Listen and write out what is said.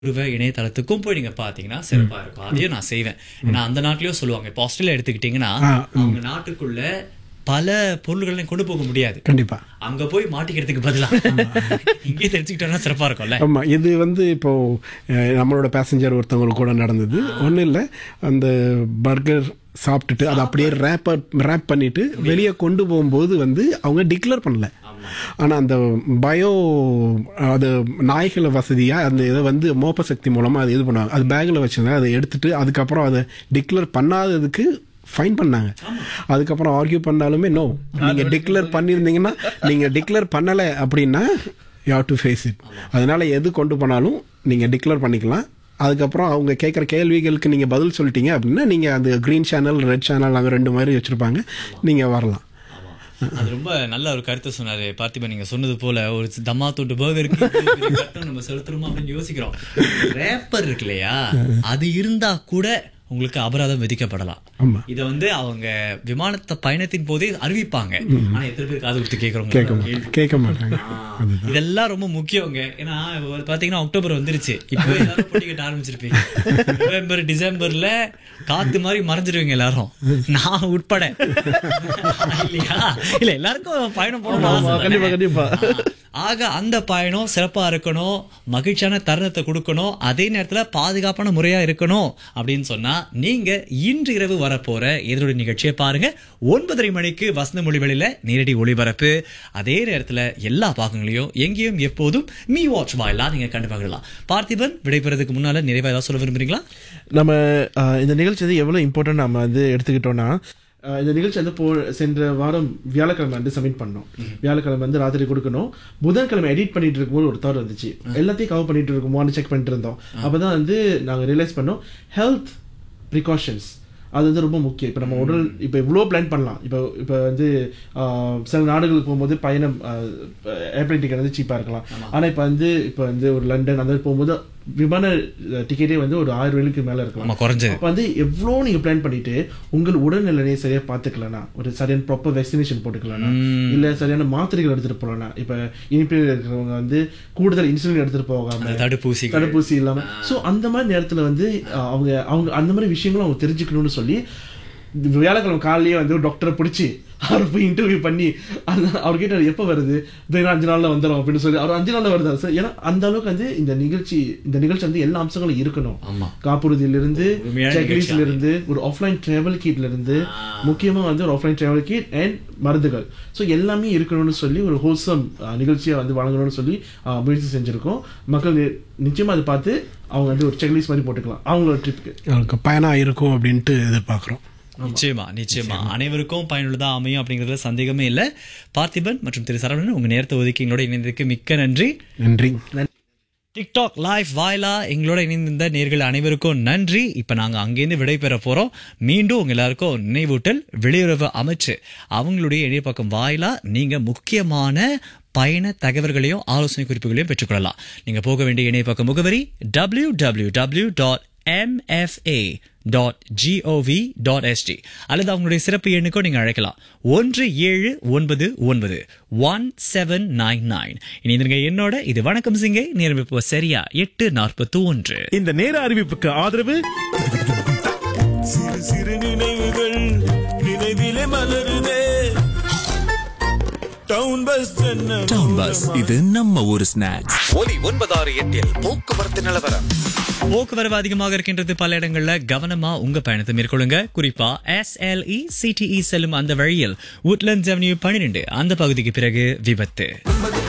உருவ இணையதளத்துக்கும் போய் நீங்க பாத்தீங்கன்னா சிறப்பா இருக்கும் அதையும் நான் செய்வேன் ஏன்னா அந்த நாட்டிலயும் சொல்லுவாங்க இப்போ ஆஸ்திரேலியா எடுத்துக்கிட்டீங்கன்னா அவங்க நாட்டுக்குள்ள பல பொருள்களை கொண்டு போக முடியாது கண்டிப்பா அங்க போய் மாட்டிக்கிறதுக்கு பதிலா இங்கே தெரிஞ்சுக்கிட்டோம்னா சிறப்பா இருக்கும்ல ஆமா இது வந்து இப்போ அஹ், நம்மளோட பேசஞ்சர் ஒருத்தவங்களுக்கு கூட நடந்தது ஒன்றும் இல்லை அந்த பர்கர் சாப்பிட்டுட்டு அதை அப்படியே ரேப் ரேப் பண்ணிட்டு வெளியே கொண்டு போகும்போது வந்து அவங்க டிக்ளேர் பண்ணல ஆனால் அந்த பயோ அது நாய்கள் வசதியாக அந்த இதை வந்து மோப்ப சக்தி மூலமாக அது இது பண்ணுவாங்க அது பேக்கில் வச்சுருந்தாங்க அதை எடுத்துட்டு அதுக்கப்புறம் அதை டிக்ளேர் பண்ணாததுக்கு ஃபைன் பண்ணாங்க அதுக்கப்புறம் ஆர்கியூ பண்ணாலுமே நோ நீங்கள் டிக்ளேர் பண்ணியிருந்தீங்கன்னா நீங்கள் டிக்ளேர் பண்ணலை அப்படின்னா you have to face it அதனால எது கொண்டு போனாலும் நீங்கள் டிக்ளேர் பண்ணிக்கலாம் அதுக்கப்புறம் அவங்க கேட்குற கேள்விகளுக்கு நீங்கள் பதில் சொல்லிட்டீங்க அப்படின்னா நீங்கள் அந்த க்ரீன் சேனல் ரெட் சேனல் அங்கே ரெண்டு மாதிரி வச்சுருப்பாங்க நீங்கள் வரலாம் அது ரொம்ப நல்ல ஒரு கருத்தை சொன்னாரு பார்த்திபன் நீங்க சொன்னது போல ஒரு தம்மா தொட்டு பர்கருக்கு இவ்வளவு பெரிய கட்டணம் நம்ம செலுத்துறோமா அப்படின்னு யோசிக்கிறோம் ரேப்பர் இருக்கு இல்லையா அது இருந்தா கூட உங்களுக்கு அபராதம் விதிக்கப்படலாம் ஆமா. இத வந்து அவங்க விமானத்தை பயணத்தின் போதே அறிவிப்பாங்க ஆனா எத்தனை பேர் காது கொடுத்து கேட்க கேட்கறோம் மாட்டாங்க கேட்க மாட்டாங்க இதெல்லாம் ரொம்ப முக்கியங்க ஏன்னா ஒரு பாத்தீங்கன்னா அக்டோபர் வந்துருச்சு இப்போ எல்லாரும் போட்டி கட்ட ஆரம்பிச்சிருப்பீங்க நவம்பர் டிசம்பர்ல காத்து மாதிரி மறைஞ்சிருவீங்க எல்லாரும் நான் உட்பட இல்லையா இல்ல எல்லாருக்கும் பயணம் போகணும் கண்டிப்பா கண்டிப்பா ஆக அந்த பயணம் சிறப்பா இருக்கணும் மகிழ்ச்சியான தருணத்தை கொடுக்கணும் அதே நேரத்துல பாதுகாப்பான முறையா இருக்கணும் அப்படின்னு சொன்னா நீங்க இன்று இரவு வரப்போற எதிரொலி நிகழ்ச்சியை பாருங்க ஒன்பதரை மணிக்கு வசந்த மொழிகளில நேரடி ஒளிபரப்பு அதே நேரத்துல எல்லா பாகங்களையும் எங்கேயும் எப்போதும் மீ வாட்ச் வாயிலா நீங்க கண்டு பார்க்கலாம் பார்த்திபன் விடைபெறதுக்கு முன்னால நிறைவா ஏதாவது சொல்ல விரும்புறீங்களா நம்ம அஹ், இந்த நிகழ்ச்சி வந்து எவ்வளவு இம்பார்ட்டன்ட் நம்ம வந்து எடுத்துக்கிட்டோம்னா அஹ், இந்த நிகழ்ச்சி வந்து போ சென்ற வாரம் வியாழக்கிழமை வந்து சப்மிட் பண்ணோம் வியாழக்கிழமை வந்து ராத்திரி கொடுக்கணும் புதன்கிழமை எடிட் பண்ணிட்டு இருக்கும்போது ஒரு தவறு வந்துச்சு எல்லாத்தையும் கவர் பண்ணிட்டு இருக்குமோன்னு செக் பண்ணிட்டு இருந்தோம் அப்பதான் வந்து நாங்க ரியலைஸ் பண்ணோம் ஹெல்த் ப்ரிகாஷன்ஸ் அது வந்து ரொம்ப முக்கியம் இப்போ நம்ம உடல் இப்போ இவ்வளோ பிளான் பண்ணலாம் இப்போ இப்போ வந்து ஆஹ், சில நாடுகளுக்கு போகும்போது பயணம் ஏர்பிளைன் டிக்கெட் வந்து சீப்பாக இருக்கலாம் ஆனால் இப்போ வந்து இப்போ வந்து ஒரு லண்டன் அந்த மாதிரி போகும்போது விமான டிக்கெட்டே வந்து ஒரு ஆயிரம் வெள்ளிக்கு மேலே இருக்கலாம் ஆமா குறைஞ்சது அப்போ வந்து எவ்வளோ நீங்கள் பிளான் பண்ணிட்டு உங்கள் உடல்நிலையை சரியாக பார்த்துக்கலனா ஒரு சரியான ப்ராப்பர் வேக்சினேஷன் போட்டுக்கலனா இல்லை சரியான மாத்திரைகள் எடுத்துகிட்டு போகலனா இப்போ இனிப்பில் இருக்கிறவங்க வந்து கூடுதல் இன்சுலின் எடுத்துகிட்டு போகாம அந்த தடுப்பூசி தடுப்பூசி இல்லாம சோ அந்த மாதிரி நேரத்துல வந்து அஹ், அவங்க அவங்க அந்த மாதிரி விஷயங்களும் அவங்க தெரிஞ்சுக்கணும்னு சொல்லி இந்த வியாழக்கிழமை காலையிலேயே வந்து ஒரு டாக்டரை பிடிச்சி அவர் போய் இன்டர்வியூ பண்ணி அந்த அவர் கேட்டார் எப்போ வருது இதோ இன்னும் அஞ்சு நாள்ல வந்துடும் அப்படின்னு சொல்லி அவர் அஞ்சு நாள்ல வருதா சார் ஏன்னா அந்த அளவுக்கு வந்து இந்த நிகழ்ச்சி இந்த நிகழ்ச்சி வந்து எல்லா அம்சங்களும் இருக்கணும் ஆமா காப்புறுதியில இருந்து உண்மையான செக்லிஸ்ட்ல இருந்து ஒரு ஆஃப்லைன் டிராவல் கிட்ல இருந்து முக்கியமா வந்து ஒரு ஆஃப்லைன் டிராவல் கிட் அண்ட் மருந்துகள் ஸோ எல்லாமே இருக்கணும்னு சொல்லி ஒரு ஹோல்சம் நிகழ்ச்சியை வந்து வழங்கணும்னு சொல்லி அஹ், முயற்சி செஞ்சிருக்கோம் மக்கள் நி- நிச்சயமா அதை பார்த்து அவங்க வந்து ஒரு செக்லிஸ்ட் மாதிரி போட்டுக்கலாம் அவங்களோட ட்ரிப்புக்கு அவங்களுக்கு பயனாக இருக்கும் அப்படின்ட்டு எதிர்பார்க்குறோம் நிச்சயமா நிச்சயமா அனைவருக்கும் பயனுள்ளதா அமையும் அப்படிங்கறதுல சந்தேகமே இல்ல பார்த்திபன் மற்றும் திரு சரவணன் உங்க நேரத்தை ஒதுக்கி எங்களோட இணைந்ததுக்கு மிக்க நன்றி நன்றி டிக்டாக் லைவ் வாயிலா எங்களோட இணைந்திருந்த நேர்கள் அனைவருக்கும் நன்றி இப்ப நாங்க அங்கேருந்து விடைபெற போறோம் மீண்டும் உங்க எல்லாருக்கும் நினைவூட்டல் வெளியுறவு அமைச்சு அவங்களுடைய இணையப்பக்கம் வாயிலா நீங்க முக்கியமான பயண தகவல்களையும் ஆலோசனை குறிப்புகளையும் பெற்றுக்கொள்ளலாம் நீங்க போக வேண்டிய இணையப்பக்க முகவரி W W W dot MFA dot GOV dot ST அல்லது அவங்களுடைய சிறப்பு எண்ணுக்கும் நீங்க அழைக்கலாம் ஒன்று ஏழு ஒன்பது ஒன்பது ஒன் செவன் நைன் நைன் இனி இதுங்க என்னோட இது வணக்கம் சிங்கை நேரம் இப்போ சரியா எட்டு நாற்பத்தி ஒன்று இந்த நேர அறிவிப்புக்கு ஆதரவு சிறு சிறு நினைவுகள் நினைவிலே மலருதே டவுன் பஸ் டவுன் பஸ் இது நம்ம ஊரு ஸ்நாக்ஸ் ஒலி ஒன்பதாறு எட்டில் போக்குவரத்து நிலவரம் போக்குவரவு அதிகமாக இருக்கின்றது பல இடங்கள்ல கவனமா உங்க பயணத்தை மேற்கொள்ளுங்க குறிப்பா எஸ்எல்இ சிடிஇ செல்லும் அந்த வழியில் உட்லண்ட்ஸ் அவென்யூ பன்னிரெண்டு அந்த பகுதிக்கு பிறகு விபத்து